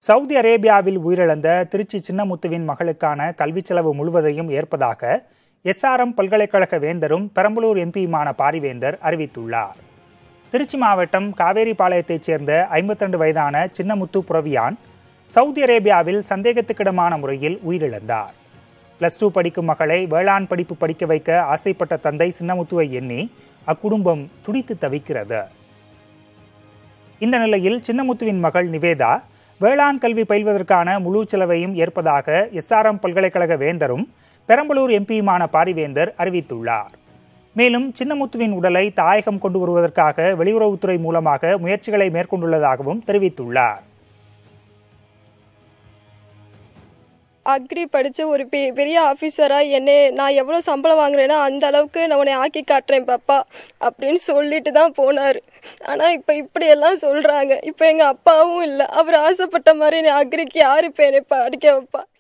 Saudi அரேபியாவில் உயிரிழந்த திருச்சி சின்னமுத்துவின் மகளுக்கான கல்விச் செலவு முழுவதையும் ஏற்பதாக எஸ்ஆர்எம் பல்கலைக்கழக வேந்தரும் பெரம்பலூர் எம்பியுமான பாரிவேந்தர் அறிவித்துள்ளார் திருச்சி மாவட்டம் காவேரிபாளையத்தைச் சேர்ந்த ஐம்பத்தி ரெண்டு வயதான சின்னமுத்து புரவியான் சவுதி அரேபியாவில் சந்தேகத்துக்கிடமான முறையில் உயிரிழந்தார் பிளஸ் டூ படிக்கும் மகளை வேளாண் படிப்பு படிக்க வைக்க ஆசைப்பட்ட தந்தை சின்னமுத்துவை எண்ணி அக்குடும்பம் துடித்து தவிக்கிறது இந்த நிலையில் சின்னமுத்துவின் மகள் நிவேதா வேளாண் கல்வி பயில்வதற்கான முழு செலவையும் ஏற்பதாக எஸ்ஆர்எம் பல்கலைக்கழக வேந்தரும் பெரம்பலூர் எம்பியுமான பாரிவேந்தர் அறிவித்துள்ளார் மேலும் சின்னமுத்துவின் உடலை தாயகம் கொண்டு வருவதற்காக வெளியுறவுத்துறை மூலமாக முயற்சிகளை மேற்கொண்டுள்ளதாகவும் தெரிவித்துள்ளார் அக்ரி படித்த ஒரு பெ பெரிய ஆஃபீஸராக என்னை நான் எவ்வளோ சம்பளம் வாங்குறேனோ அந்த அளவுக்கு நான் உன்னை ஆக்கி காட்டுறேன் பாப்பா அப்படின்னு சொல்லிட்டு தான் போனார் ஆனால் இப்போ இப்படியெல்லாம் சொல்கிறாங்க இப்போ எங்கள் அப்பாவும் இல்லை அவர் ஆசைப்பட்ட மாதிரி என்னை அக்ரிக்கு யார் இப்போ என்னை படிக்க வைப்பா